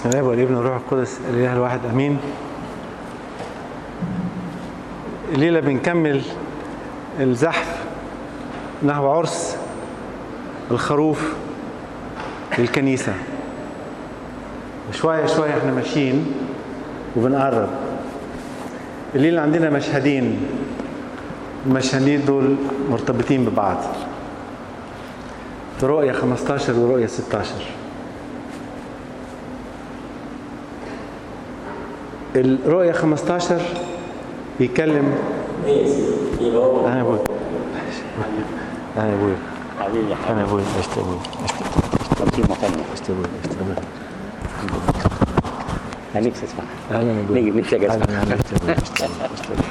بسم الله والابن والروح القدس الاله الواحد امين الليله بنكمل الزحف نحو عرس الخروف للكنيسه شويه شويه احنا ماشيين وبنقرب الليله عندنا مشهدين المشهدين دول مرتبطين ببعض في رؤية 15 ورؤية 16 الرؤية 15 بيتكلم ايه يا سيدي يبقى هو أنا أبوي أنا أبوي حبيبي أنا أبوي عشت أبوي عشت حبيبي مكاننا عشت أبوي عشت أبوي انا نفسي اسمع أهلا أبوي نيجي نفسي أجي أسمع. أهلا أهلا عشت أبوي عشت أبوي عشت أبوي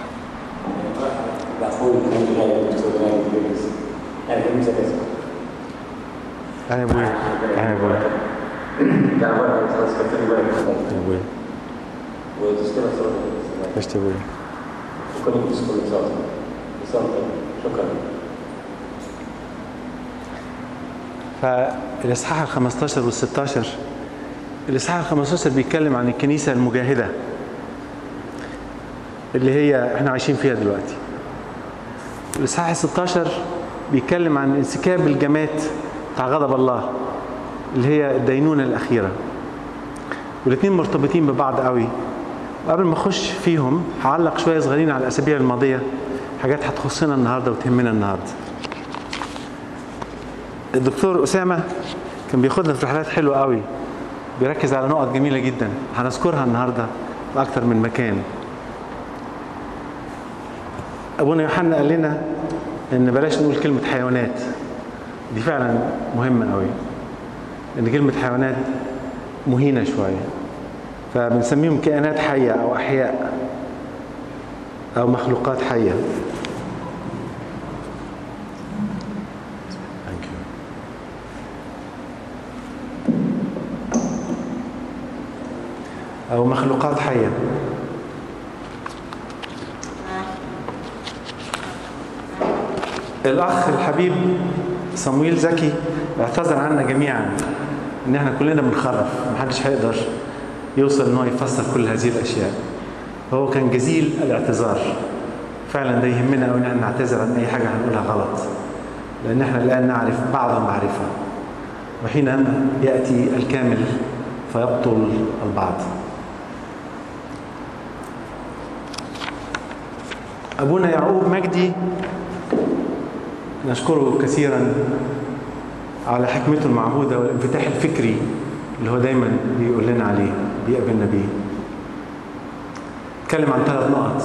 بقول كان حاجه دكتور انا نفسي اسمع أنا أبوي أنا أبوي ده بقى خلاص كتبت بالك أنا أبوي وتشتغل صوره عشت أبوي كل تشكر صوت صوت شكرا فالإصحاح ال 15 وال 16 الإصحاح ال 15 بيتكلم عن الكنيسة المجاهدة اللي هي احنا عايشين فيها دلوقتي الإصحاح ال 16 بيتكلم عن انسكاب الجمات بتاع غضب الله اللي هي الدينونة الأخيرة والاثنين مرتبطين ببعض قوي وقبل ما اخش فيهم هعلق شويه صغيرين على الاسابيع الماضيه حاجات هتخصنا النهارده وتهمنا النهارده الدكتور أسامة كان بياخدنا في رحلات حلوة قوي بيركز على نقط جميلة جدا هنذكرها النهاردة في أكتر من مكان أبونا يوحنا قال لنا إن بلاش نقول كلمة حيوانات دي فعلا مهمة قوي لأن كلمة حيوانات مهينة شوية فبنسميهم كائنات حية أو أحياء أو مخلوقات حية Thank you. أو مخلوقات حية الأخ الحبيب صمويل زكي اعتذر عنا جميعا إن احنا كلنا بنخرف محدش هيقدر يوصل إن هو يفسر كل هذه الأشياء هو كان جزيل الاعتذار فعلا ده يهمنا أوي إن احنا نعتذر عن أي حاجة هنقولها غلط لأن احنا الآن نعرف بعض المعرفة وحينما يأتي الكامل فيبطل البعض أبونا يعقوب مجدي نشكره كثيرا على حكمته المعهودة والانفتاح الفكري اللي هو دايما بيقول لنا عليه بيقابلنا بيه اتكلم عن ثلاث نقط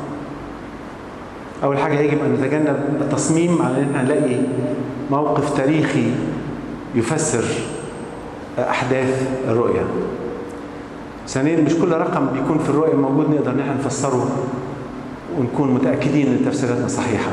أول حاجة يجب أن نتجنب التصميم على أن احنا نلاقي موقف تاريخي يفسر أحداث الرؤية ثانيا مش كل رقم بيكون في الرؤية موجود نقدر ان احنا نفسره ونكون متأكدين ان تفسيراتنا صحيحة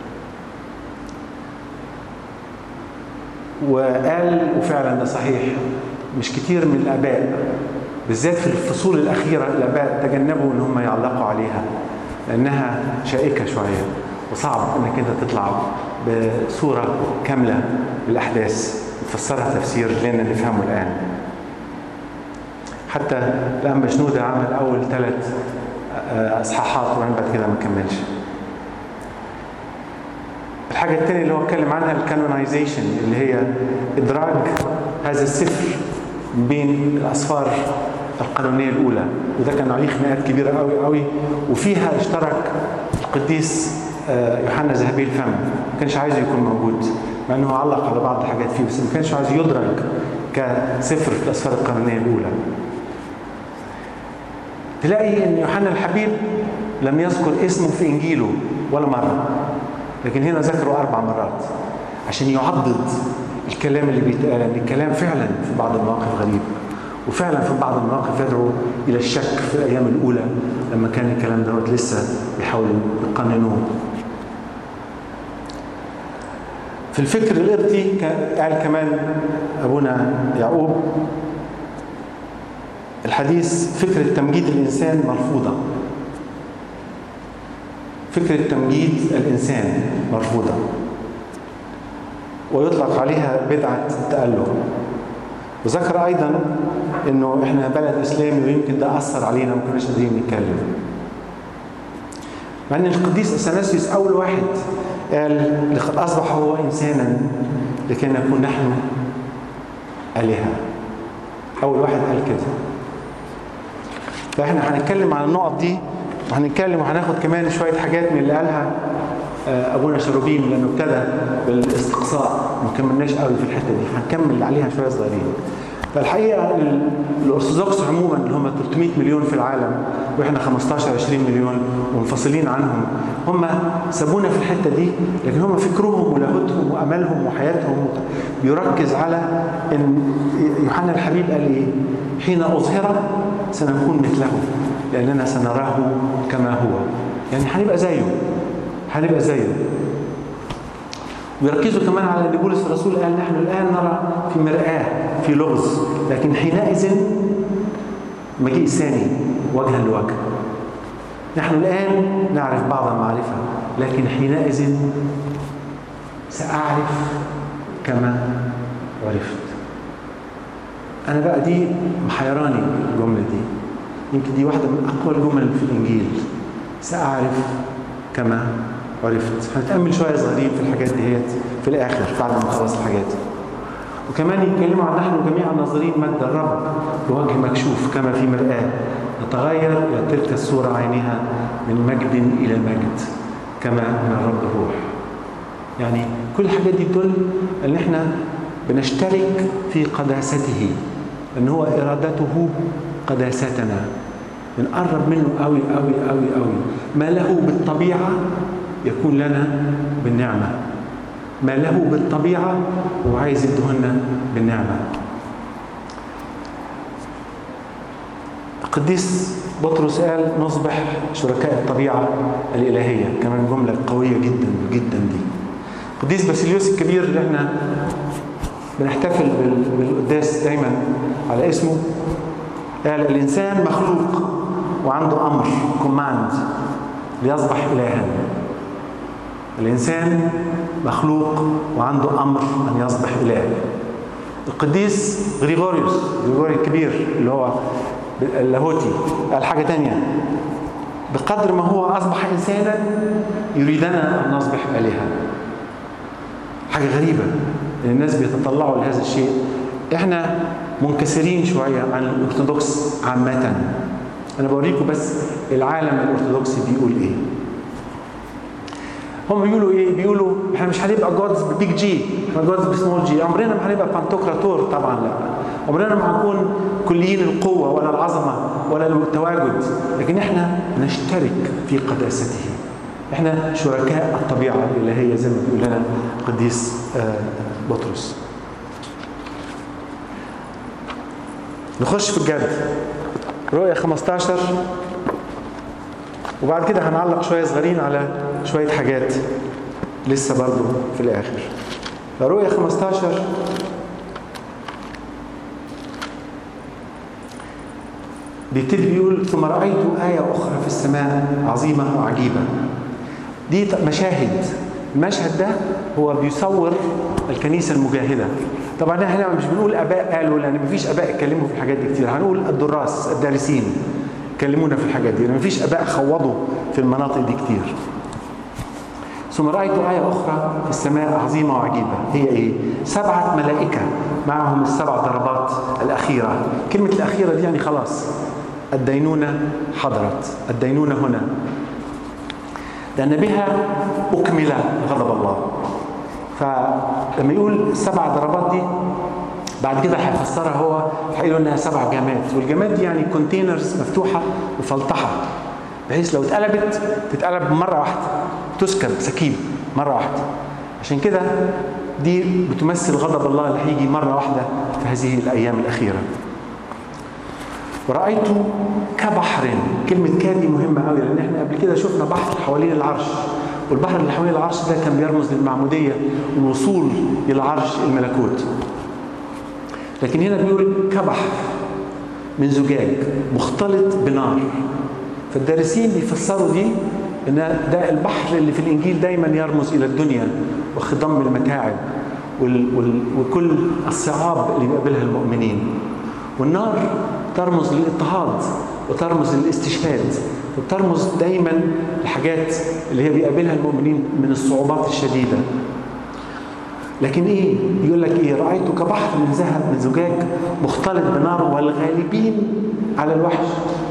وقال وفعلا ده صحيح مش كتير من الآباء بالذات في الفصول الأخيرة الآباء تجنبوا ان هم يعلقوا عليها لأنها شائكة شوية وصعب انك انت تطلع بصورة كاملة بالأحداث تفسرها تفسير لنا نفهمه الآن حتى الأنبا شنودة عمل أول ثلاث إصحاحات وبعدين بعد كده ما كملش الحاجة الثانية اللي هو اتكلم عنها الكانونايزيشن اللي هي إدراج هذا السفر بين الأسفار القانونية الأولى وده كان عليه خناقات كبيرة قوي قوي وفيها اشترك القديس يوحنا ذهبي الفم ما كانش عايزه يكون موجود مع انه علق على بعض الحاجات فيه بس ما كانش عايز يدرج كسفر في الاسفار القانونيه الاولى تلاقي ان يوحنا الحبيب لم يذكر اسمه في انجيله ولا مره لكن هنا ذكره اربع مرات عشان يعضد الكلام اللي بيتقال ان الكلام فعلا في بعض المواقف غريب وفعلا في بعض المواقف يدعو الى الشك في الايام الاولى لما كان الكلام دوت لسه بيحاولوا يقننوه في الفكر القبطي قال كمان ابونا يعقوب الحديث فكرة تمجيد الإنسان مرفوضة فكرة تمجيد الإنسان مرفوضة ويطلق عليها بدعة التأله وذكر ايضا انه احنا بلد اسلامي ويمكن ده اثر علينا ما كناش قادرين نتكلم مع ان القديس اثناسيوس اول واحد قال لقد اصبح هو انسانا لكي نكون نحن الهه اول واحد قال كده فاحنا هنتكلم عن النقط دي وهنتكلم وهناخد كمان شويه حاجات من اللي قالها ابونا شروبيم لانه ابتدى بالاستقصاء ما كملناش قوي في الحته دي هنكمل عليها شويه صغيرين فالحقيقه الارثوذكس عموما اللي هم 300 مليون في العالم واحنا 15 20 مليون ومنفصلين عنهم هم سابونا في الحته دي لكن هم فكرهم ولاهوتهم واملهم وحياتهم بيركز على ان يوحنا الحبيب قال ايه؟ حين اظهر سنكون مثله لاننا سنراه كما هو يعني هنبقى زيه هنبقى زيه ويركزوا كمان على ان بولس الرسول قال نحن الان نرى في مرآة في لغز لكن حينئذ مجيء ثاني وجها لوجه نحن الان نعرف بعض المعرفه لكن حينئذ ساعرف كما عرفت انا بقى دي محيراني الجمله دي يمكن دي واحده من اقوى الجمل في الانجيل ساعرف كما عرفت هنتامل شويه صغيرين في الحاجات ديت في الاخر بعد ما نخلص الحاجات وكمان يتكلموا عن نحن جميعا ناظرين مجد الرب بوجه مكشوف كما في مرآة نتغير الى تلك الصوره عينها من مجد الى مجد كما من الرب الروح يعني كل الحاجات دي تدل ان احنا بنشترك في قداسته ان هو ارادته قداستنا بنقرب منه قوي قوي قوي قوي ما له بالطبيعه يكون لنا بالنعمة ما له بالطبيعة هو عايز يدهنا بالنعمة القديس بطرس قال نصبح شركاء الطبيعة الإلهية كمان جملة قوية جدا جدا دي القديس باسيليوس الكبير اللي احنا بنحتفل بالقداس دايما على اسمه قال الإنسان مخلوق وعنده أمر كوماند ليصبح إلها الإنسان مخلوق وعنده أمر أن يصبح إله القديس غريغوريوس غريغوري الكبير اللي هو اللاهوتي قال حاجة تانية بقدر ما هو أصبح إنسانا يريدنا أن نصبح آلهة حاجة غريبة إن الناس بيتطلعوا لهذا الشيء إحنا منكسرين شوية عن الأرثوذكس عامة أنا بوريكم بس العالم الأرثوذكسي بيقول إيه هم بيقولوا ايه؟ بيقولوا احنا مش هنبقى جودز ببيج جي، احنا جودز بسمول جي، عمرنا ما هنبقى بانتوكراتور طبعا لا. عمرنا ما هنكون كليين القوه ولا العظمه ولا التواجد، لكن احنا نشترك في قداسته. احنا شركاء الطبيعه الالهيه زي ما بيقول لنا القديس بطرس. نخش في الجد. رؤية 15 وبعد كده هنعلق شوية صغيرين على شوية حاجات لسه برضو في الآخر فرؤية 15 بيبتدي بيقول ثم رأيت آية أخرى في السماء عظيمة وعجيبة دي مشاهد المشهد ده هو بيصور الكنيسة المجاهدة طبعا احنا مش بنقول اباء قالوا لان مفيش اباء اتكلموا في الحاجات دي كتير هنقول الدراس الدارسين كلمونا في الحاجات دي لان مفيش اباء خوضوا في المناطق دي كتير ثم رأيت آية أخرى في السماء عظيمة وعجيبة هي إيه؟ سبعة ملائكة معهم السبع ضربات الأخيرة كلمة الأخيرة دي يعني خلاص الدينونة حضرت الدينونة هنا لأن بها أكمل غضب الله فلما يقول السبع ضربات دي بعد كده هيفسرها هو هيقولوا انها سبع جامات والجامات دي يعني كونتينرز مفتوحه مفلطحه بحيث لو اتقلبت تتقلب مره واحده تسكب سكيب مره واحده عشان كده دي بتمثل غضب الله اللي هيجي مره واحده في هذه الايام الاخيره ورأيت كبحر كلمة كادي مهمة قوي لأن احنا قبل كده شفنا بحر حوالين العرش والبحر اللي حوالين العرش ده كان بيرمز للمعمودية والوصول إلى عرش الملكوت لكن هنا بيقول كبحر من زجاج مختلط بنار فالدارسين بيفسروا دي ان ده البحر اللي في الانجيل دايما يرمز الى الدنيا وخضم المتاعب وال وال وكل الصعاب اللي بيقابلها المؤمنين والنار ترمز للاضطهاد وترمز للاستشهاد وترمز دايما لحاجات اللي هي بيقابلها المؤمنين من الصعوبات الشديده لكن ايه يقول لك ايه رايت كبحر من ذهب من زجاج مختلط بنار والغالبين على الوحش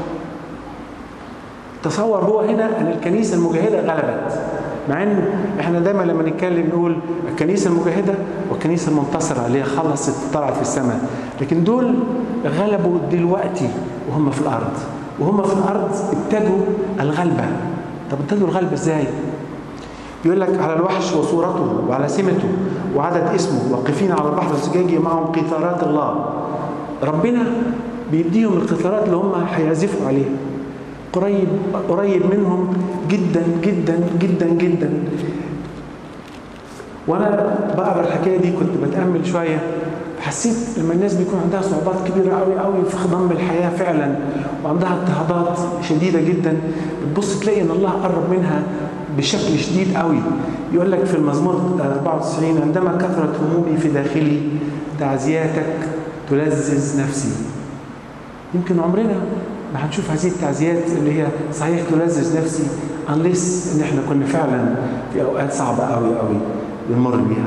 تصور هو هنا ان الكنيسه المجاهده غلبت مع ان احنا دايما لما نتكلم نقول الكنيسه المجاهده والكنيسه المنتصره اللي هي خلصت طلعت في السماء لكن دول غلبوا دلوقتي وهم في الارض وهم في الارض ابتدوا الغلبه طب ابتدوا الغلبه ازاي يقول لك على الوحش وصورته وعلى سمته وعدد اسمه واقفين على البحر الزجاجي معهم قيثارات الله ربنا بيديهم القيثارات اللي هم هيعزفوا عليها قريب قريب منهم جدا جدا جدا جدا وانا بقرا الحكايه دي كنت بتامل شويه حسيت لما الناس بيكون عندها صعوبات كبيره قوي قوي في خضم الحياه فعلا وعندها اضطهادات شديده جدا بتبص تلاقي ان الله قرب منها بشكل شديد قوي يقول لك في المزمور 94 عندما كثرت همومي في داخلي تعزياتك تلذذ نفسي يمكن عمرنا ما هنشوف هذه التعزيات اللي هي صحيح تلذذ نفسي unless ان احنا كنا فعلا في اوقات صعبه قوي قوي بنمر بيها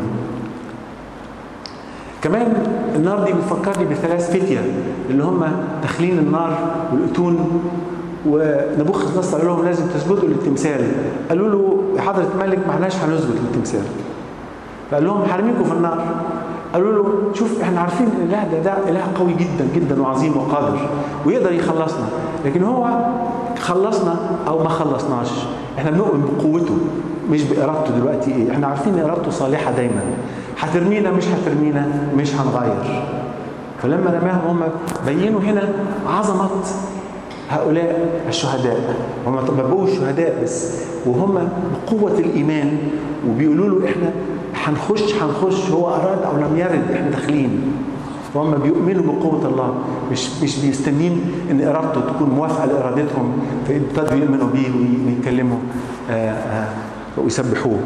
كمان النار دي بتفكرني بثلاث فتية اللي هم داخلين النار والأتون ونبوخذ نصر قال لهم لازم تسجدوا للتمثال قالوا له يا حضرة الملك معناش هنسجد للتمثال فقال لهم هرميكم في النار قالوا له شوف احنا عارفين ان الاله ده, ده اله قوي جدا جدا وعظيم وقادر ويقدر يخلصنا لكن هو خلصنا او ما خلصناش احنا بنؤمن بقوته مش بارادته دلوقتي ايه احنا عارفين ان ارادته صالحه دايما هترمينا مش هترمينا مش هنغير فلما رماهم هم بينوا هنا عظمه هؤلاء الشهداء هم ما بقوش شهداء بس وهم بقوه الايمان وبيقولوا له احنا هنخش هنخش هو اراد او لم يرد احنا داخلين فهم بيؤمنوا بقوه الله مش مش بيستنين ان ارادته تكون موافقه لارادتهم فابتدوا يؤمنوا بيه ويكلموا ويسبحوه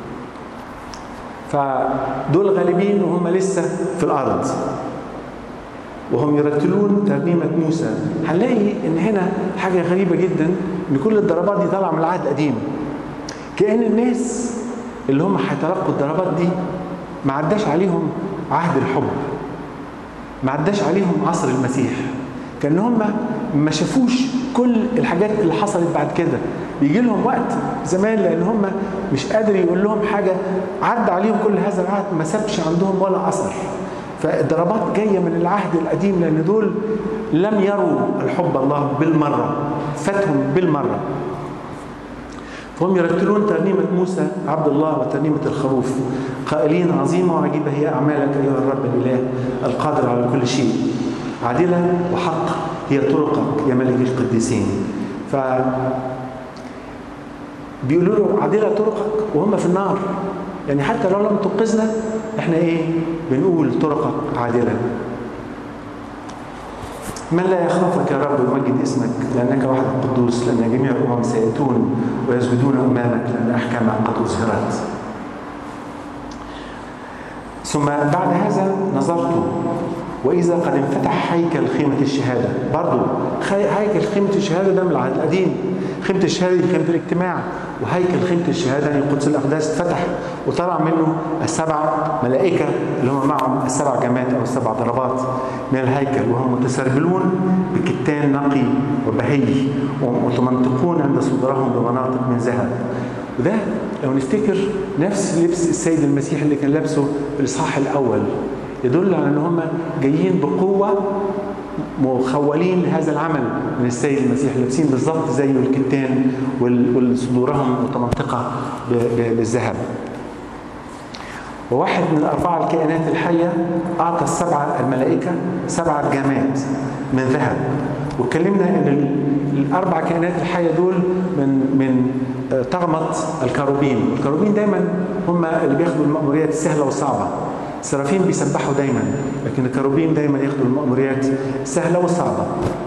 فدول غالبين وهم لسه في الارض وهم يرتلون ترنيمة موسى هنلاقي ان هنا حاجة غريبة جدا ان كل الضربات دي طالعة من العهد القديم كأن الناس اللي هم هيتلقوا الضربات دي ما عداش عليهم عهد الحب ما عداش عليهم عصر المسيح كان هم ما شافوش كل الحاجات اللي حصلت بعد كده بيجي لهم وقت زمان لان هم مش قادر يقول لهم حاجه عدى عليهم كل هذا العهد ما سابش عندهم ولا اثر فالضربات جايه من العهد القديم لان دول لم يروا الحب الله بالمره فاتهم بالمره فهم يرتلون ترنيمة موسى عبد الله وترنيمة الخروف قائلين عظيمة وعجيبة هي أعمالك أيها الرب الإله القادر على كل شيء عادلة وحق هي طرقك يا ملك القديسين ف بيقولوا له عادلة طرقك وهم في النار يعني حتى لو لم تنقذنا احنا ايه بنقول طرقك عادلة من لا يخافك يا رب ويمجد اسمك لأنك وحدك قدوس لأن جميع الأمم سيأتون ويسجدون أمامك لأن أحكامك قد أظهرت ثم بعد هذا نظرت وإذا قد انفتح هيكل خيمة الشهادة برضو هيكل خيمة الشهادة ده من العهد القديم خيمة الشهادة دي خيمة الاجتماع وهيكل خيمة الشهادة يعني قدس الأقداس اتفتح وطلع منه السبع ملائكة اللي هم معهم السبع جماد أو السبع ضربات من الهيكل وهم متسربلون بكتان نقي وبهي ومتمنطقون عند صدرهم بمناطق من ذهب وده لو نفتكر نفس لبس السيد المسيح اللي كان لابسه في الإصحاح الأول يدل على ان هم جايين بقوه مخولين هذا العمل من السيد المسيح لابسين بالظبط زي الكتان وصدورهم متمنطقه بالذهب وواحد من الأربعة الكائنات الحية أعطى السبعة الملائكة سبعة جماد من ذهب واتكلمنا ان الاربع كائنات الحيه دول من من طغمه الكروبين، الكروبين دايما هم اللي بياخدوا المأموريات السهله والصعبه. السرافين بيسبحوا دايما لكن الكروبين دايما ياخدوا المأموريات السهله والصعبه.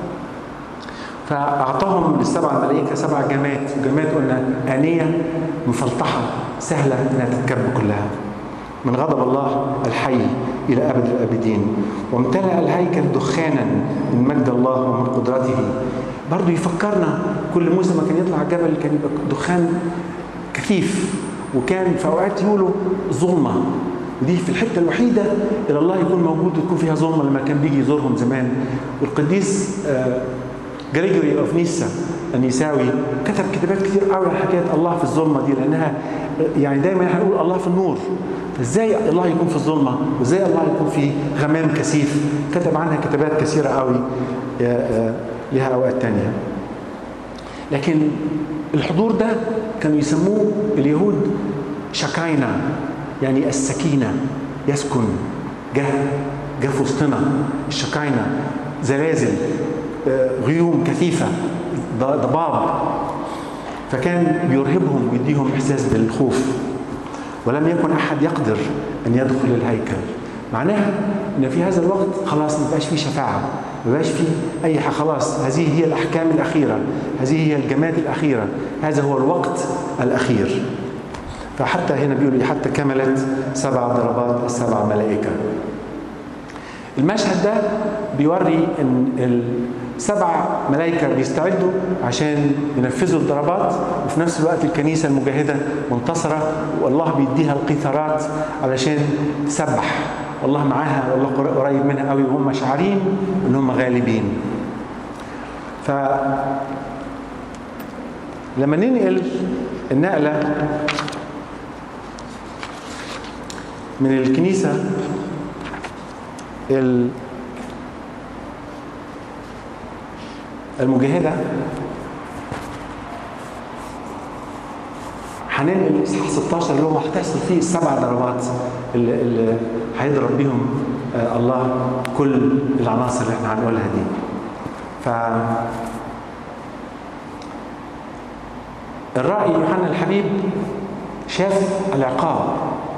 فأعطاهم للسبع الملائكة سبع جماد، جماد قلنا آنية مفلطحة سهلة إنها تتكب كلها. من غضب الله الحي إلى أبد الآبدين وامتلأ الهيكل دخانا من مجد الله ومن قدرته برضو يفكرنا كل موسم ما كان يطلع الجبل كان يبقى دخان كثيف وكان في أوقات يقولوا ظلمة ودي في الحتة الوحيدة اللي الله يكون موجود وتكون فيها ظلمة لما كان بيجي يزورهم زمان والقديس جريجوري اوف نيسا النيساوي كتب كتابات كتير قوي عن حكايه الله في الظلمه دي لانها يعني دايما احنا نقول الله في النور ازاي الله يكون في الظلمه وازاي الله يكون في غمام كثيف كتب عنها كتابات كثيره قوي لها اوقات تانية لكن الحضور ده كانوا يسموه اليهود شكاينا يعني السكينه يسكن جه جه في وسطنا الشكاينا زلازل غيوم كثيفة ضباب فكان بيرهبهم ويديهم إحساس بالخوف ولم يكن أحد يقدر أن يدخل الهيكل معناها أن في هذا الوقت خلاص ما بقاش فيه شفاعة ما بقاش فيه أي حاجة خلاص هذه هي الأحكام الأخيرة هذه هي الجماد الأخيرة هذا هو الوقت الأخير فحتى هنا بيقول حتى كملت سبع ضربات السبع ملائكة المشهد ده بيوري ان السبع ملائكة بيستعدوا عشان ينفذوا الضربات وفي نفس الوقت الكنيسة المجاهدة منتصرة والله بيديها القيثارات علشان تسبح والله معاها والله قريب منها قوي وهم شعارين ان هم غالبين ف لما ننقل النقلة من الكنيسة المجاهدة هننقل اصحاح 16 اللي هو هتحصل فيه السبع ضربات اللي, اللي هيضرب بيهم الله كل العناصر اللي احنا هنقولها دي. ف الرأي يوحنا الحبيب شاف العقاب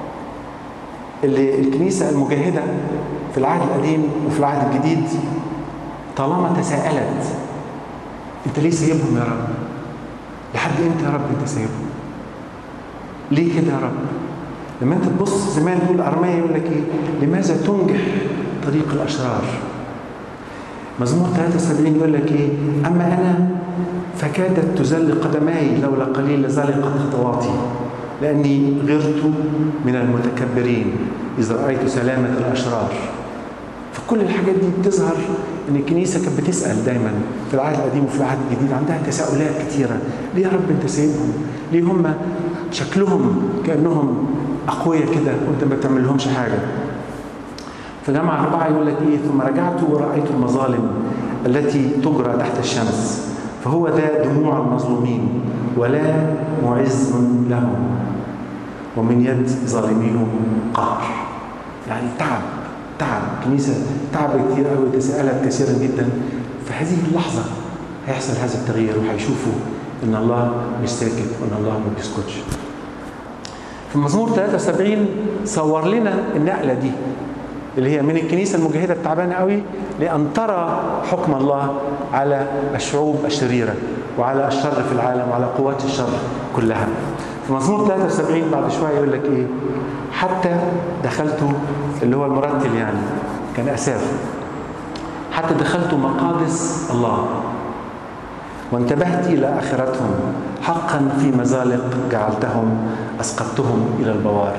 اللي الكنيسة المجاهدة في العهد القديم وفي العهد الجديد طالما تساءلت انت ليه سايبهم يا رب لحد امتى يا رب انت سايبهم ليه كده يا رب لما انت تبص زمان يقول ارميا يقول لك ايه لماذا تنجح طريق الاشرار مزمور 73 يقول لك ايه اما انا فكادت تزل قدماي لولا قليل لزلقت خطواتي لاني غرت من المتكبرين اذا رايت سلامه الاشرار فكل الحاجات دي بتظهر ان الكنيسه كانت بتسال دايما في العهد القديم وفي العهد الجديد عندها تساؤلات كثيره ليه يا رب انت سايبهم؟ ليه هم شكلهم كانهم اقوياء كده وانت ما بتعمل لهمش حاجه؟ في جامعة أربعة يقول لك إيه ثم رجعت ورأيت المظالم التي تجرى تحت الشمس فهو ذا دموع المظلومين ولا معز لهم ومن يد ظالميهم قهر يعني تعب تعب كنيسة تعب كتير قوي تساءلت كثيرا جدا في هذه اللحظة هيحصل هذا التغيير وهيشوفوا ان الله مش ساكت وان الله ما بيسكتش في مزمور 73 صور لنا النقلة دي اللي هي من الكنيسة المجاهدة التعبانة قوي لأن ترى حكم الله على الشعوب الشريرة وعلى الشر في العالم وعلى قوات الشر كلها في مزمور 73 بعد شوية يقول لك إيه حتى دخلت اللي هو المرتل يعني كان أساف حتى دخلت مقادس الله وانتبهت إلى آخرتهم حقا في مزالق جعلتهم أسقطتهم إلى البوار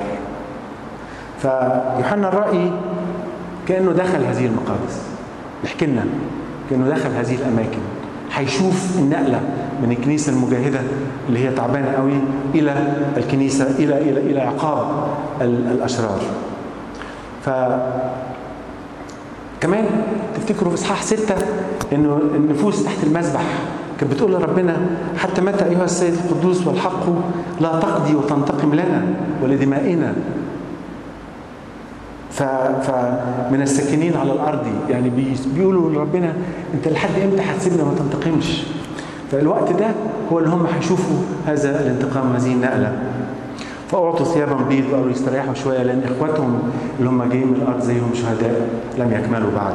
فيوحنا الرأي كأنه دخل هذه المقادس يحكي لنا كأنه دخل هذه الأماكن هيشوف النقلة من الكنيسة المجاهدة اللي هي تعبانة قوي إلى الكنيسة إلى إلى إلى عقاب الأشرار. ف كمان تفتكروا في إصحاح ستة إنه النفوس تحت المذبح كانت بتقول لربنا حتى متى أيها السيد القدوس والحق لا تقضي وتنتقم لنا ولدمائنا فمن الساكنين على الارض يعني بيقولوا لربنا انت لحد امتى هتسيبنا ما تنتقمش فالوقت ده هو اللي هم هيشوفوا هذا الانتقام هذه النقله فاعطوا ثيابا بيض وقالوا يستريحوا شويه لان اخواتهم اللي هم جايين من الارض زيهم شهداء لم يكملوا بعد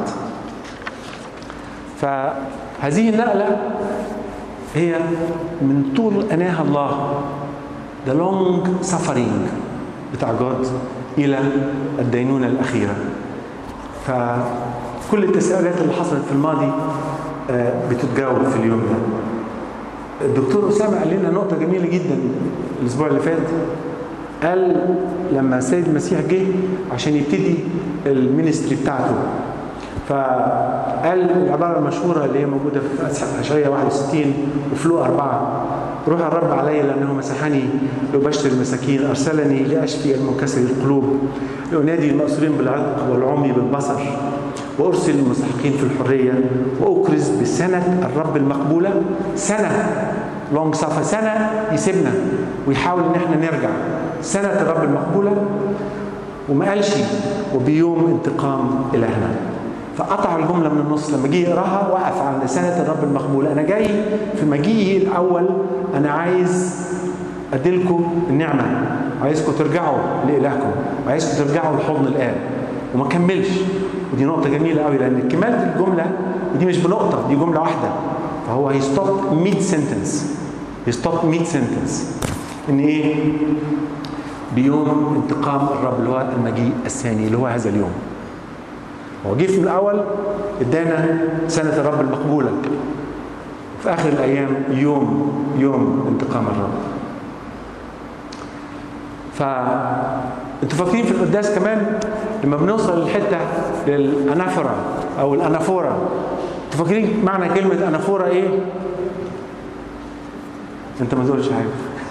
فهذه النقله هي من طول اناها الله the long suffering بتاع جود إلى الدينونة الأخيرة فكل التساؤلات اللي حصلت في الماضي آه، بتتجاوب في اليوم ده الدكتور أسامة قال لنا نقطة جميلة جدا الأسبوع اللي فات قال لما السيد المسيح جه عشان يبتدي المينستري بتاعته فقال العبارة المشهورة اللي هي موجودة في أشعياء 61 وفي لوقا 4 روح الرب علي لأنه مسحني لأبشر المساكين أرسلني لأشفي المنكسر القلوب لأنادي المأسورين بالعتق والعمي بالبصر وأرسل المستحقين في الحرية وأكرز بسنة الرب المقبولة سنة لونج صفا سنة يسيبنا ويحاول إن احنا نرجع سنة الرب المقبولة وما قالش وبيوم انتقام إلهنا فقطع الجملة من النص لما جه يقراها وقف عند سنة الرب المقبولة أنا جاي في مجيئي الأول أنا عايز أديلكم النعمة عايزكم ترجعوا لإلهكم وعايزكم ترجعوا لحضن الآب وما كملش ودي نقطة جميلة قوي لأن كمالة الجملة ودي مش بنقطة دي جملة واحدة فهو هيستوب ميد سنتنس يستوب ميد سنتنس إن إيه؟ بيوم انتقام الرب اللي هو المجيء الثاني اللي هو هذا اليوم هو جه في الاول ادانا سنه الرب المقبوله في اخر الايام يوم يوم انتقام الرب ف انتوا فاكرين في القداس كمان لما بنوصل للحته للانافوره او الانافوره انتوا فاكرين معنى كلمه انافوره ايه؟ انت ما تقولش حاجه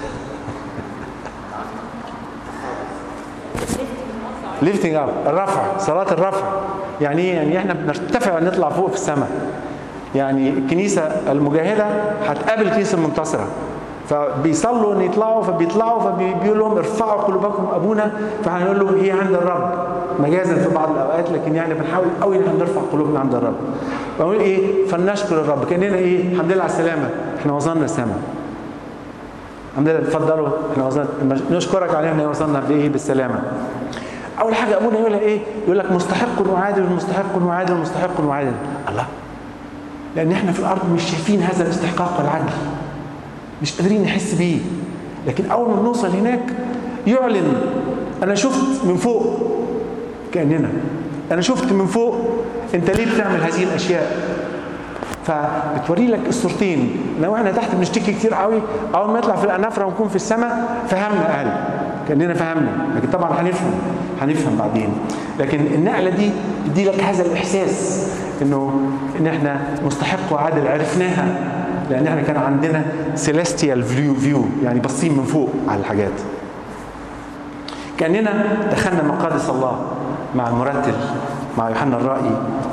ليفتنج اب الرفع صلاه الرفع يعني ايه يعني احنا بنرتفع نطلع فوق في السماء يعني الكنيسه المجاهده هتقابل الكنيسه المنتصره فبيصلوا ان يطلعوا فبيطلعوا فبيقول لهم ارفعوا قلوبكم ابونا فهنقول لهم هي عند الرب مجازا في بعض الاوقات لكن يعني بنحاول قوي ان احنا نرفع قلوبنا عند الرب بقول ايه فلنشكر الرب كاننا ايه الحمد لله على السلامه احنا وصلنا السماء الحمد لله اتفضلوا احنا وصلنا نشكرك على ان وصلنا بايه بالسلامه اول حاجه ابونا يقولها ايه يقول لك مستحق وعادل مستحق وعادل مستحق وعادل الله لان احنا في الارض مش شايفين هذا الاستحقاق والعدل مش قادرين نحس بيه لكن اول ما بنوصل هناك يعلن انا شفت من فوق كاننا انا شفت من فوق انت ليه بتعمل هذه الاشياء فبتوري لك الصورتين لو احنا تحت بنشتكي كتير قوي اول ما نطلع في الانافره ونكون في السماء فهمنا اقل كاننا فهمنا لكن طبعا هنفهم هنفهم بعدين لكن النقله دي تدي لك هذا الاحساس انه ان احنا مستحق وعادل عرفناها لان احنا كان عندنا سيليستيال فيو فيو يعني باصين من فوق على الحاجات كاننا دخلنا مقادس الله مع المرتل مع يوحنا الرائي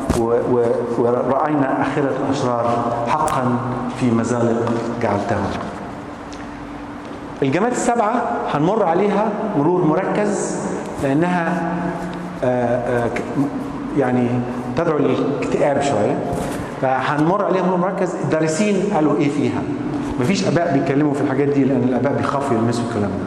ورأينا آخرة الأشرار حقا في مزالق جعلتهم الجماعات السبعة هنمر عليها مرور مركز لأنها آآ آآ يعني تدعو للاكتئاب شوية فهنمر عليها مرور مركز الدارسين قالوا إيه فيها مفيش آباء بيتكلموا في الحاجات دي لأن الآباء بيخافوا يلمسوا الكلام ده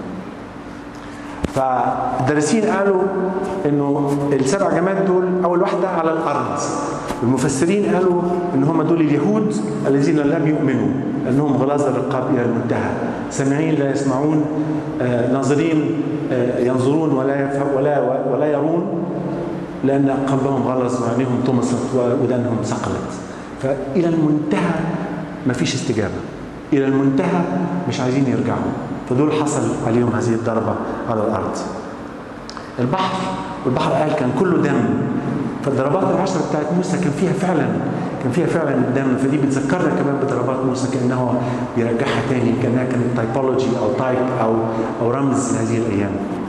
فالدارسين قالوا انه السبع جماعات دول اول واحده على الارض المفسرين قالوا ان هم دول اليهود الذين لم يؤمنوا انهم غلاظ الرقاب الى المنتهى سامعين لا يسمعون آه ناظرين آه ينظرون ولا ولا ولا يرون لان قلبهم غلظ وعينيهم طمست ودانهم ثقلت فالى المنتهى ما فيش استجابه الى المنتهى مش عايزين يرجعوا فدول حصل عليهم هذه الضربة على الأرض البحر والبحر قال كان كله دم فالضربات العشرة بتاعت موسى كان فيها فعلا كان فيها فعلا الدم فدي بتذكرنا كمان بضربات موسى كأنه بيرجعها تاني كأنها كانت تايبولوجي أو تايب أو أو رمز لهذه الأيام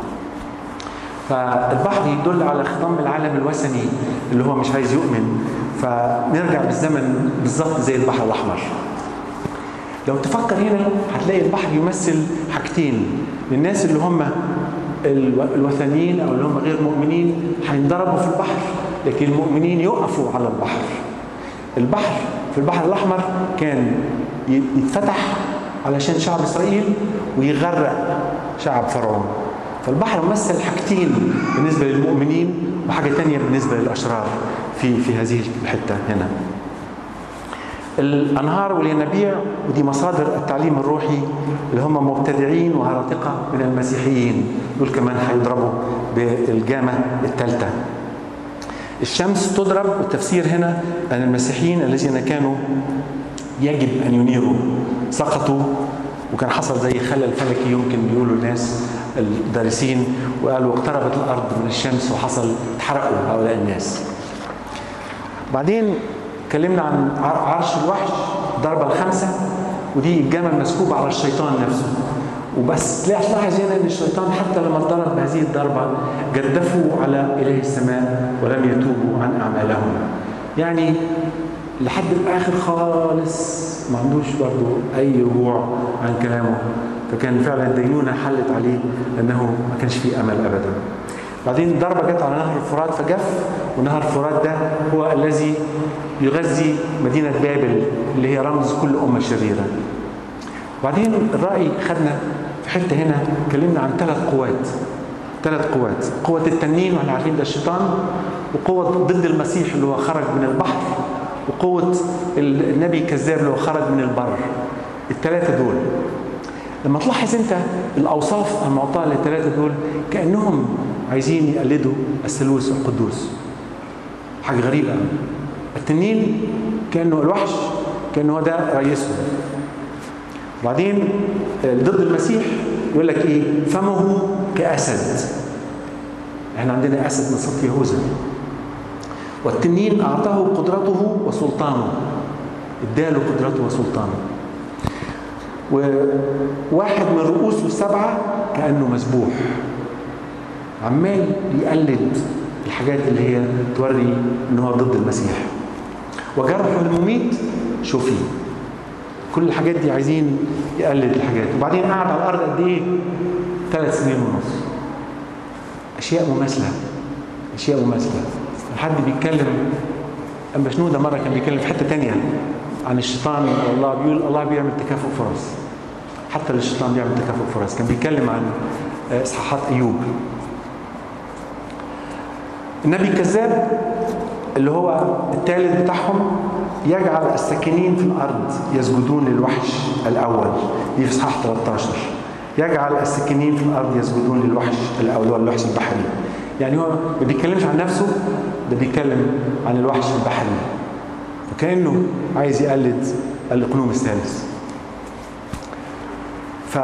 فالبحر يدل على خضم العالم الوثني اللي هو مش عايز يؤمن فنرجع بالزمن بالظبط زي البحر الأحمر لو تفكر هنا هتلاقي البحر يمثل حاجتين للناس اللي هم الوثنيين او اللي هم غير مؤمنين هينضربوا في البحر لكن المؤمنين يقفوا على البحر البحر في البحر الاحمر كان يتفتح علشان شعب اسرائيل ويغرق شعب فرعون فالبحر مثل حاجتين بالنسبه للمؤمنين وحاجه ثانيه بالنسبه للاشرار في في هذه الحته هنا الأنهار والينابيع ودي مصادر التعليم الروحي اللي هم مبتدعين وهرطقة من المسيحيين دول كمان هيضربوا بالجامة الثالثة الشمس تضرب والتفسير هنا أن المسيحيين الذين كانوا يجب أن ينيروا سقطوا وكان حصل زي خلل فلكي يمكن بيقولوا الناس الدارسين وقالوا اقتربت الأرض من الشمس وحصل اتحرقوا هؤلاء الناس بعدين اتكلمنا عن عرش الوحش الضربة الخامسة ودي الجامة المسكوبة على الشيطان نفسه وبس تلاحظ هنا ان الشيطان حتى لما ضرب بهذه الضربة جدفوا على إله السماء ولم يتوبوا عن أعمالهم يعني لحد الآخر خالص ما عندوش برضه أي رجوع عن كلامه فكان فعلا دينونة حلت عليه أنه ما كانش فيه أمل أبدا بعدين الضربة جت على نهر الفرات فجف ونهر الفرات ده هو الذي يغذي مدينة بابل اللي هي رمز كل أمة شريرة وبعدين الرأي خدنا في حتة هنا اتكلمنا عن ثلاث قوات ثلاث قوات قوة التنين واحنا عارفين ده الشيطان وقوة ضد المسيح اللي هو خرج من البحر وقوة النبي الكذاب اللي هو خرج من البر الثلاثة دول لما تلاحظ انت الاوصاف المعطاه للثلاثه دول كانهم عايزين يقلدوا الثالوث القدوس حاجه غريبه التنين كانه الوحش كانه هو ده رئيسهم وبعدين ضد المسيح يقول لك ايه فمه كاسد احنا عندنا اسد من صف يهوذا والتنين اعطاه قدرته وسلطانه اداله قدرته وسلطانه وواحد من رؤوسه السبعة كأنه مسبوح عمال يقلد الحاجات اللي هي توري ان هو ضد المسيح وجرحه المميت شوفي كل الحاجات دي عايزين يقلد الحاجات وبعدين قعد على الارض قد ايه ثلاث سنين ونص اشياء مماثله اشياء مماثله حد بيتكلم اما شنودة مره كان بيتكلم في حته تانية عن الشيطان والله بيقول الله بيعمل تكافؤ فرص حتى الشيطان بيعمل تكافؤ فرص كان بيتكلم عن اصحاحات ايوب النبي الكذاب اللي هو الثالث بتاعهم يجعل الساكنين في الارض يسجدون للوحش الاول دي في اصحاح 13 يجعل الساكنين في الارض يسجدون للوحش الاول هو الوحش البحري يعني هو ما بيتكلمش عن نفسه ده بيتكلم عن الوحش البحري وكانه عايز يقلد الاقلوم الثالث ف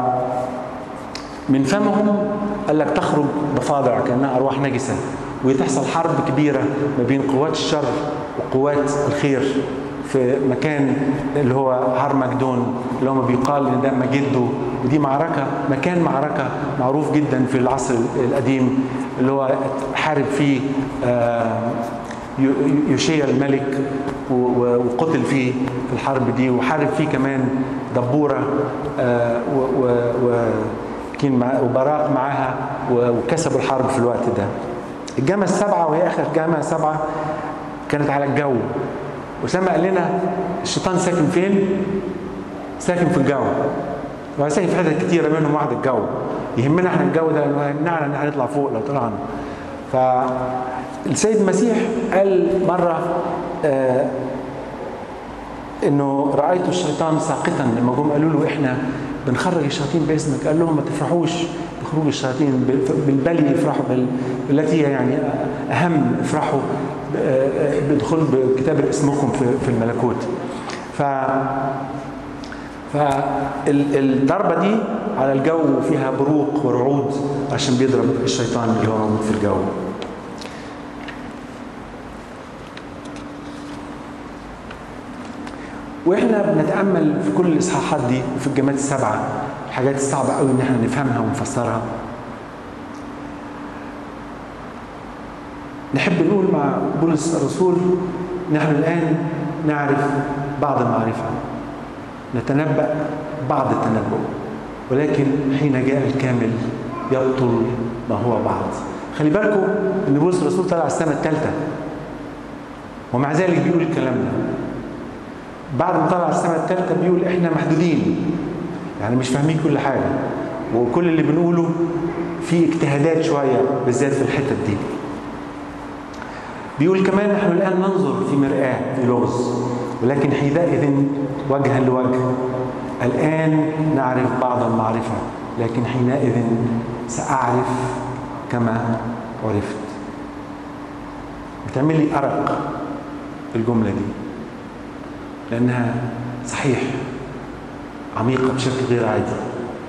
من فمهم قال لك تخرج ضفادع كانها ارواح نجسه وتحصل حرب كبيره ما بين قوات الشر وقوات الخير في مكان اللي هو هرمجدون اللي هو بيقال ان ده مجده ودي معركه مكان معركه معروف جدا في العصر القديم اللي هو حارب فيه يوشيا الملك وقتل فيه في الحرب دي وحارب فيه كمان دبوره وبراق معاها وكسبوا الحرب في الوقت ده الجامعة السبعة وهي آخر جامعة سبعة كانت على الجو وسلم قال لنا الشيطان ساكن فين؟ ساكن في الجو وهو ساكن في حتت كتيرة منهم واحد الجو يهمنا احنا الجو ده يمنعنا ان احنا نطلع فوق لو طلعنا فالسيد المسيح قال مرة آه انه رأيت الشيطان ساقطا لما جم قالوا له احنا بنخرج الشياطين باسمك قال لهم ما تفرحوش بخروج الشياطين بالبلي افرحوا بالتي هي يعني اهم افرحوا بدخول بكتاب اسمكم في في الملكوت ف فالضربه دي على الجو فيها بروق ورعود عشان بيضرب الشيطان اللي هو موجود في الجو واحنا بنتامل في كل الاصحاحات دي وفي الجماعات السبعه الحاجات الصعبه قوي ان احنا نفهمها ونفسرها نحب نقول مع بولس الرسول نحن الان نعرف بعض المعرفه نتنبأ بعض التنبؤ ولكن حين جاء الكامل يبطل ما هو بعض خلي بالكم ان بولس الرسول طلع السنه الثالثه ومع ذلك بيقول الكلام ده بعد ما طلع السنه الثالثه بيقول احنا محدودين يعني مش فاهمين كل حاجه وكل اللي بنقوله فيه اجتهادات شويه بالذات في الحتت دي بيقول كمان نحن الان ننظر في مرآة في لغز ولكن حينئذ وجها لوجه الآن نعرف بعض المعرفة لكن حينئذ سأعرف كما عرفت بتعمل لي أرق الجملة دي لأنها صحيح عميقة بشكل غير عادي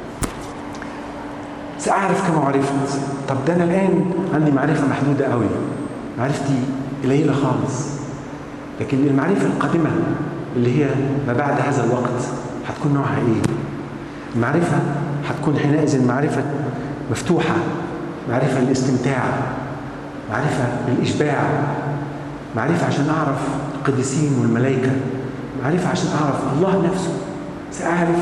سأعرف كما عرفت طب ده أنا الآن عندي معرفة محدودة قوي معرفتي قليلة خالص لكن المعرفة القادمة اللي هي ما بعد هذا الوقت هتكون نوعها ايه المعرفة هتكون حينئذ معرفة مفتوحة معرفة للاستمتاع معرفة للإشباع معرفة عشان أعرف القديسين والملائكة معرفة عشان أعرف الله نفسه سأعرف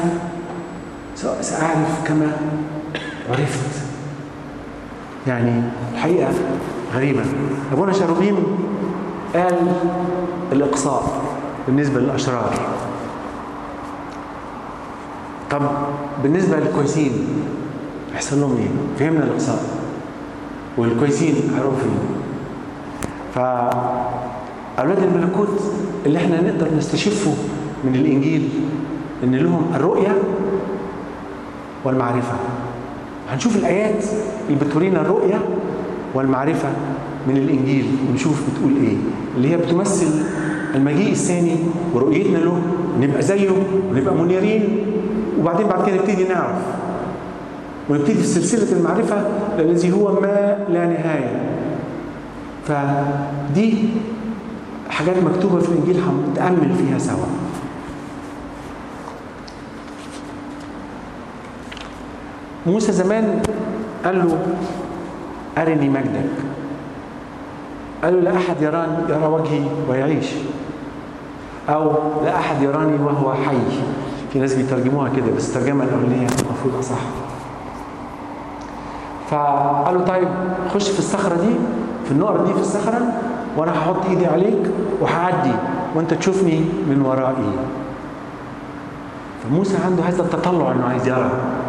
سأعرف كما عرفت يعني الحقيقة غريبة أبونا شاروبيم قال الإقصاء بالنسبة للأشرار طب بالنسبة للكويسين يحصل لهم ايه؟ فهمنا الإقصاء والكويسين هيروحوا فين؟ فأولاد الملكوت اللي احنا نقدر نستشفه من الإنجيل إن لهم الرؤية والمعرفة هنشوف الآيات اللي بتورينا الرؤية والمعرفة من الإنجيل ونشوف بتقول إيه اللي هي بتمثل المجيء الثاني ورؤيتنا له نبقى زيه ونبقى منيرين وبعدين بعد كده نبتدي نعرف ونبتدي في سلسلة المعرفة الذي هو ما لا نهاية فدي حاجات مكتوبة في الإنجيل هنتأمل فيها سوا موسى زمان قال له أرني مجدك قال له لا أحد يراني يرى وجهي ويعيش أو لا أحد يراني وهو حي في ناس بيترجموها كده بس الترجمة الأولانية المفروض أصح فقال له طيب خش في الصخرة دي في النقرة دي في الصخرة وأنا هحط إيدي عليك وهعدي وأنت تشوفني من ورائي فموسى عنده هذا التطلع إنه عايز يرى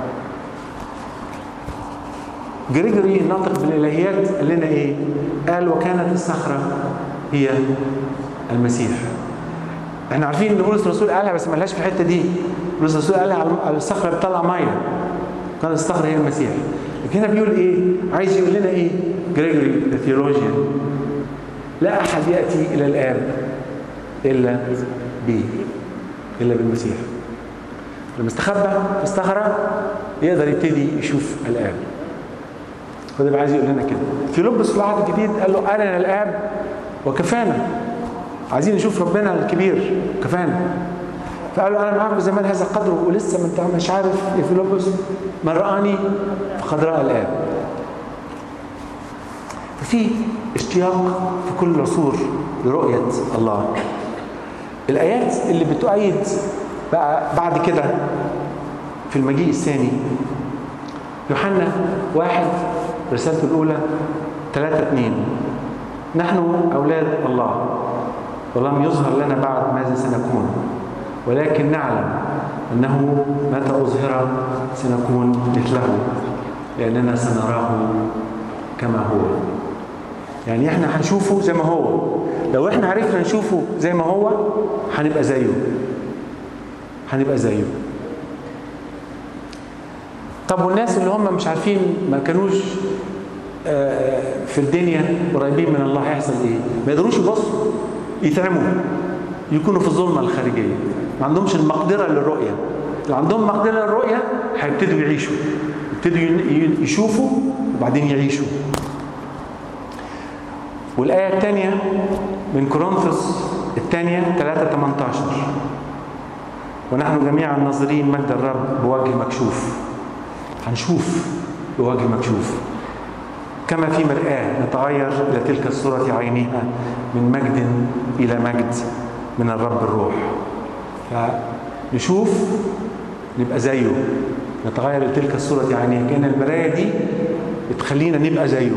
جريجوري الناطق بالالهيات قال لنا ايه؟ قال وكانت الصخره هي المسيح. احنا عارفين ان بولس الرسول قالها بس ما لهاش في الحته دي. بولس الرسول قالها على الصخره بتطلع ميه. كانت الصخره هي المسيح. لكن هنا بيقول ايه؟ عايز يقول لنا ايه؟ جريجوري الثيولوجيان لا احد ياتي الى الاب الا به الا بالمسيح. لما استخبى في الصخره يقدر يبتدي يشوف الاب. فده اللي عايز يقول لنا كده في لبس في العهد الجديد قال له ارنا الاب وكفانا عايزين نشوف ربنا الكبير كفانا فقال له انا معاك بزمان هذا القدر ولسه ما انت مش عارف يا فيلبس من رآني فقد رأى الاب ففي اشتياق في كل عصور لرؤية الله الآيات اللي بتؤيد بقى بعد كده في المجيء الثاني يوحنا واحد رسالته الأولى ثلاثة اثنين نحن أولاد الله ولم يظهر لنا بعد ماذا سنكون ولكن نعلم أنه متى أظهر سنكون مثله لأننا سنراه كما هو يعني احنا هنشوفه زي ما هو لو احنا عرفنا نشوفه زي ما هو هنبقى زيه هنبقى زيه طب والناس اللي هم مش عارفين ما كانوش في الدنيا قريبين من الله هيحصل ايه؟ ما يقدروش يبصوا يتعموا يكونوا في الظلمه الخارجيه ما عندهمش المقدره للرؤيه اللي عندهم مقدره للرؤيه هيبتدوا يعيشوا يبتدوا يشوفوا وبعدين يعيشوا والآية الثانية من كورنثوس الثانية 3 18 ونحن جميعا ناظرين مجد الرب بوجه مكشوف هنشوف بوجه مكشوف كما في مرآة نتغير إلى تلك الصورة عينها من مجد إلى مجد من الرب الروح فنشوف نبقى زيه نتغير إلى تلك الصورة عينها كأن المراية دي بتخلينا نبقى زيه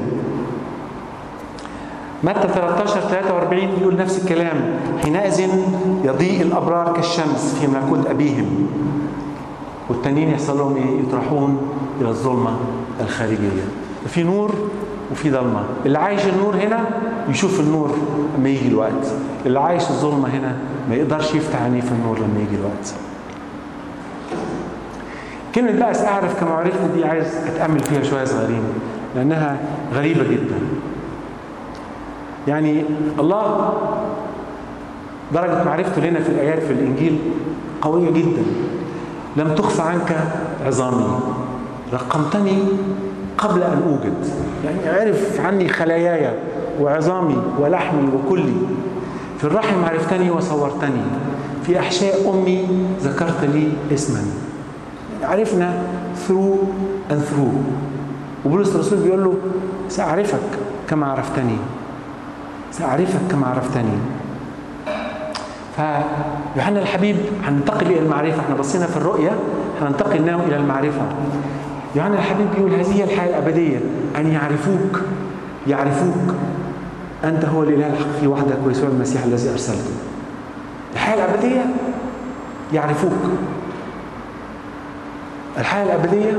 متى 13 43 يقول نفس الكلام حينئذ يضيء الأبرار كالشمس في ملكوت أبيهم والتانيين يحصل لهم ايه؟ يطرحون الى الظلمه الخارجيه. في نور وفي ضلمه، اللي عايش النور هنا يشوف النور لما يجي الوقت، اللي عايش الظلمة هنا ما يقدرش يفتح عينيه في النور لما يجي الوقت كلمة بقى أعرف كما عرفت دي عايز أتأمل فيها شوية صغيرين لأنها غريبة جدا يعني الله درجة معرفته لنا في الآيات في الإنجيل قوية جدا لم تخف عنك عظامي رقمتني قبل أن أوجد يعني عرف عني خلاياي وعظامي ولحمي وكلي في الرحم عرفتني وصورتني في أحشاء أمي ذكرت لي اسما عرفنا through and through وبولس الرسول بيقول له سأعرفك كما عرفتني سأعرفك كما عرفتني فيوحنا الحبيب هننتقل إلى المعرفة احنا بصينا في الرؤية هننتقل ناو إلى المعرفة يوحنا الحبيب بيقول هذه هي الحياة الأبدية أن يعرفوك يعرفوك أنت هو الإله الحقيقي وحدك ويسوع المسيح الذي أرسلته الحياة الأبدية يعرفوك الحياة الأبدية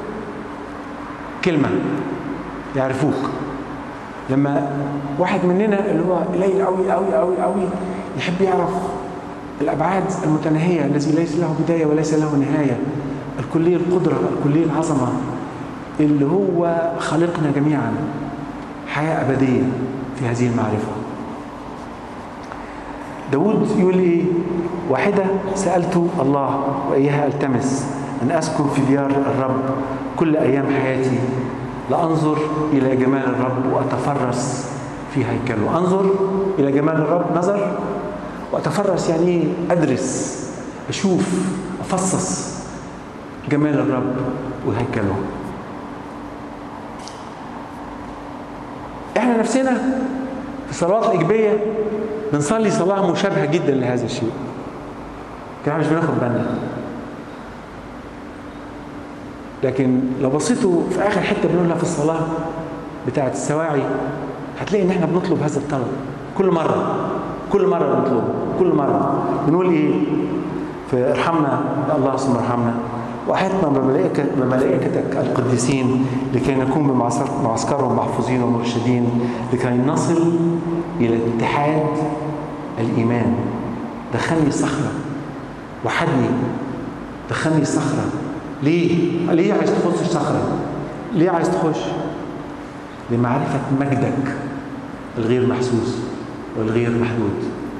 كلمة يعرفوك لما واحد مننا اللي هو قليل قوي قوي قوي قوي يحب يعرف الأبعاد المتناهية الذي ليس له بداية وليس له نهاية الكلية القدرة الكلية العظمة اللي هو خلقنا جميعا حياة أبدية في هذه المعرفة داود يقول إيه واحدة سألت الله وإياها ألتمس أن أسكن في ديار الرب كل أيام حياتي لأنظر إلى جمال الرب وأتفرس في هيكله أنظر إلى جمال الرب نظر وأتفرس يعني أدرس أشوف أفصص جمال الرب وهيكله احنا نفسنا في الصلوات الإيجابية بنصلي صلاة مشابهة جدا لهذا الشيء كمان مش بناخد بالنا لكن لو بصيتوا في آخر حتة بنقولها في الصلاة بتاعة السواعي هتلاقي إن إحنا بنطلب هذا الطلب كل مرة كل مرة بنطلبه كل مرة بنقول إيه في ارحمنا يا الله ثم ارحمنا وأحيطنا بملائكة بملائكتك القديسين لكي نكون بمعسكرهم محفوظين ومرشدين لكي نصل إلى اتحاد الإيمان دخلني صخرة وحدني دخلني صخرة ليه؟ ليه عايز تخش الصخرة؟ ليه عايز تخش؟ لمعرفة مجدك الغير محسوس والغير محدود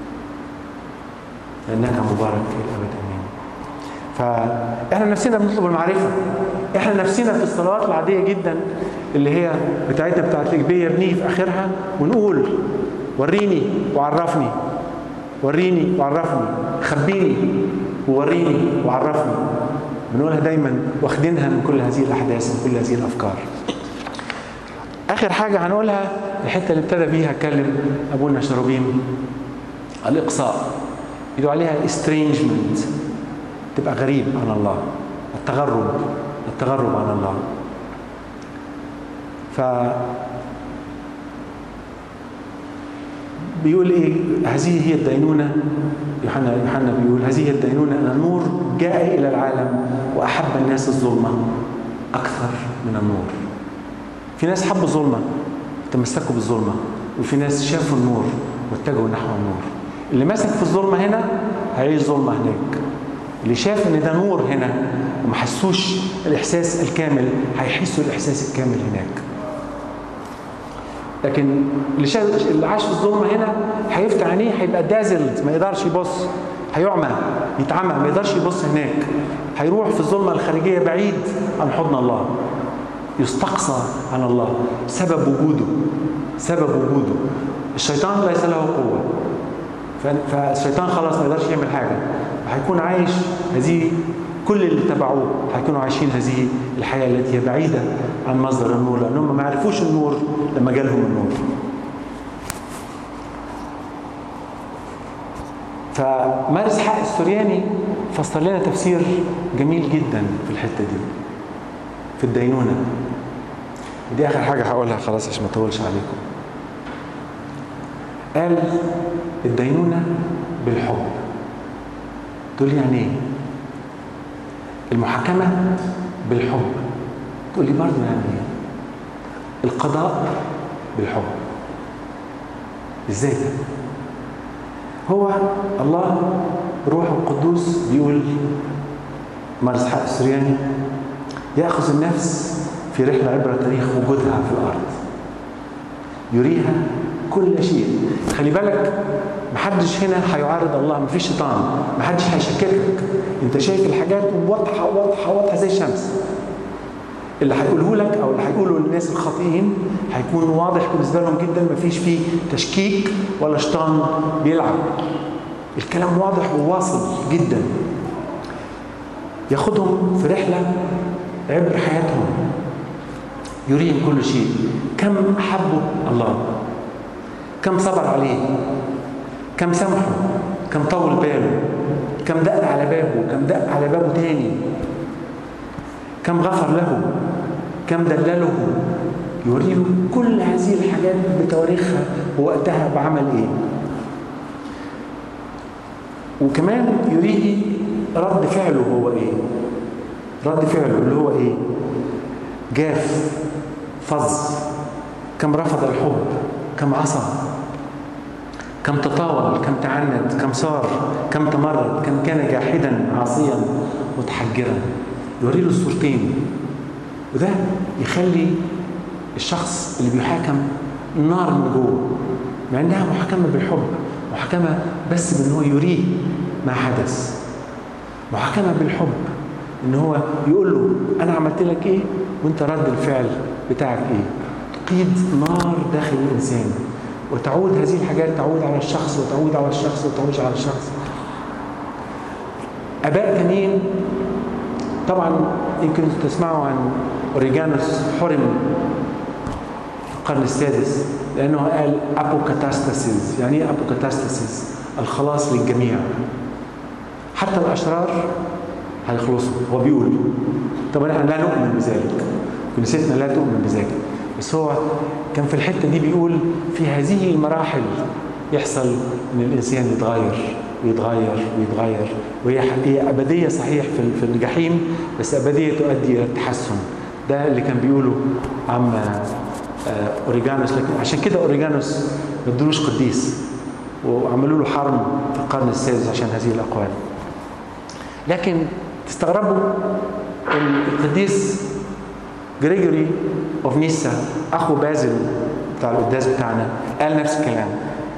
لأنك مبارك في الأبد أمين فإحنا نفسنا بنطلب المعرفة إحنا نفسنا في الصلوات العادية جدا اللي هي بتاعتنا بتاعت الإجبية بنيجي في آخرها ونقول وريني وعرفني وريني وعرفني خبيني ووريني وعرفني بنقولها دايما واخدينها من كل هذه الأحداث من كل هذه الأفكار آخر حاجة هنقولها الحتة اللي ابتدى بيها اتكلم أبونا شروبيم الإقصاء يدعو عليها estrangement تبقى غريب عن الله التغرب التغرب عن الله ف بيقول ايه هذه هي الدينونة يوحنا يوحنا بيقول هذه هي الدينونة ان النور جاء الى العالم واحب الناس الظلمة اكثر من النور في ناس حبوا الظلمة تمسكوا بالظلمة وفي ناس شافوا النور واتجهوا نحو النور اللي ماسك في الظلمة هنا هيعيش ظلمة هناك اللي شاف ان ده نور هنا وما حسوش الاحساس الكامل هيحسوا الاحساس الكامل هناك لكن اللي, شاف اللي عاش في الظلمه هنا هيفتح عينيه هيبقى دازلد ما يقدرش يبص هيعمى يتعمى ما يقدرش يبص هناك هيروح في الظلمه الخارجيه بعيد عن حضن الله يستقصى عن الله سبب وجوده سبب وجوده الشيطان ليس له قوه فالشيطان خلاص ما يقدرش يعمل حاجه هيكون عايش هذه كل اللي تبعوه هيكونوا عايشين هذه الحياه التي هي بعيده عن مصدر النور لانهم ما عرفوش النور لما جالهم النور. فمارس حق السورياني فسر لنا تفسير جميل جدا في الحته دي. في الدينونه. ودي اخر حاجه هقولها خلاص عشان ما اطولش عليكم. قال الدينونه بالحب. تقول لي يعني ايه؟ المحاكمة بالحب تقول لي برضه يعني ايه؟ القضاء بالحب ازاي ده؟ هو الله روحه القدوس بيقول مار اسحاق السرياني ياخذ النفس في رحله عبر تاريخ وجودها في الارض يريها كل شيء خلي بالك محدش هنا هيعارض الله مفيش شيطان محدش هيشككك انت شايف الحاجات واضحه واضحه واضحه زي الشمس اللي هيقوله لك او اللي هيقوله للناس الخاطئين هيكون واضح بالنسبه لهم جدا مفيش فيه تشكيك ولا شيطان بيلعب الكلام واضح وواصل جدا ياخدهم في رحله عبر حياتهم يريهم كل شيء كم احبوا الله كم صبر عليه كم سامحه كم طول باله كم دق على بابه كم دق على بابه تاني كم غفر له كم دلله يوريه كل هذه الحاجات بتواريخها ووقتها بعمل ايه وكمان يريه رد فعله هو ايه رد فعله اللي هو ايه جاف فظ كم رفض الحب كم عصى كم تطاول كم تعنت كم صار كم تمرد كم كان جاحدا عاصيا متحجرا يوري له الصورتين وده يخلي الشخص اللي بيحاكم نار من جوه مع انها محاكمه بالحب محاكمه بس بان هو يريه ما حدث محاكمه بالحب ان هو يقول له انا عملت لك ايه وانت رد الفعل بتاعك ايه تقيد نار داخل الانسان وتعود هذه الحاجات تعود على الشخص وتعود على الشخص وتعود على الشخص اباء تانيين طبعا يمكن تسمعوا عن اوريجانوس حرم في القرن السادس لانه قال ابوكاتاستاسيس يعني ايه ابوكاتاستاسيس الخلاص للجميع حتى الاشرار هيخلصوا هو بيقول طبعا احنا لا نؤمن بذلك كنيستنا لا تؤمن بذلك بس هو كان في الحته دي بيقول في هذه المراحل يحصل ان الانسان يتغير ويتغير ويتغير وهي هي ابديه صحيح في في الجحيم بس ابديه تؤدي الى التحسن ده اللي كان بيقوله عم اوريجانوس لكن عشان كده اوريجانوس ما ادولوش قديس وعملوا له حرم في القرن السادس عشان هذه الاقوال لكن تستغربوا القديس جريجوري اوف نيسا اخو بازل بتاع القداس بتاعنا قال نفس الكلام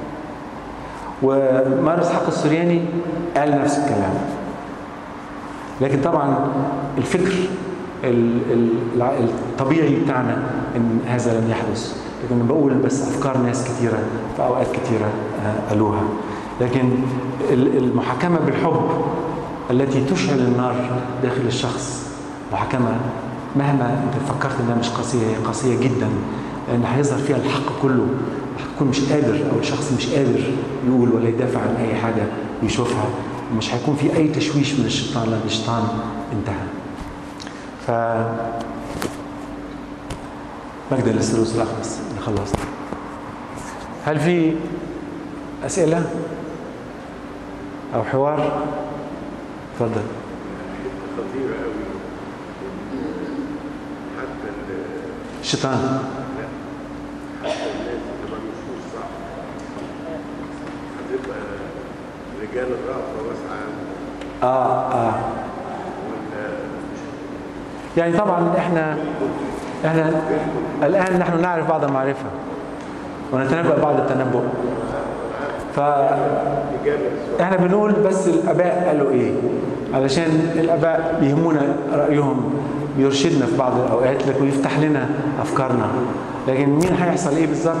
ومار اسحاق السورياني قال نفس الكلام لكن طبعا الفكر الطبيعي بتاعنا ان هذا لم يحدث لكن بقول بس افكار ناس كثيره في اوقات كثيره قالوها لكن المحاكمه بالحب التي تشعل النار داخل الشخص محاكمه مهما انت فكرت انها مش قاسيه هي قاسيه جدا لان هيظهر فيها الحق كله هتكون مش قادر او الشخص مش قادر يقول ولا يدافع عن اي حاجه يشوفها مش هيكون في اي تشويش من الشيطان لان الشيطان انتهى ف مجد للثالوث الاخرس اللي خلصنا هل في اسئله او حوار اتفضل خطيرة قوي حتى الشيطان حتى الناس اللي ما مشوش صح هتبقى رجال الرأفة واسعة اه اه ولا يعني طبعا احنا احنا الان نحن نعرف بعض المعرفه ونتنبأ بعض التنبؤ إجابة السؤال فاحنا بنقول بس الاباء قالوا ايه علشان الاباء بيهمونا رايهم بيرشدنا في بعض الاوقات لكن يفتح لنا افكارنا لكن مين هيحصل ايه بالظبط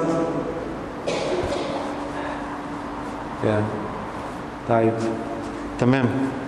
يعني طيب تمام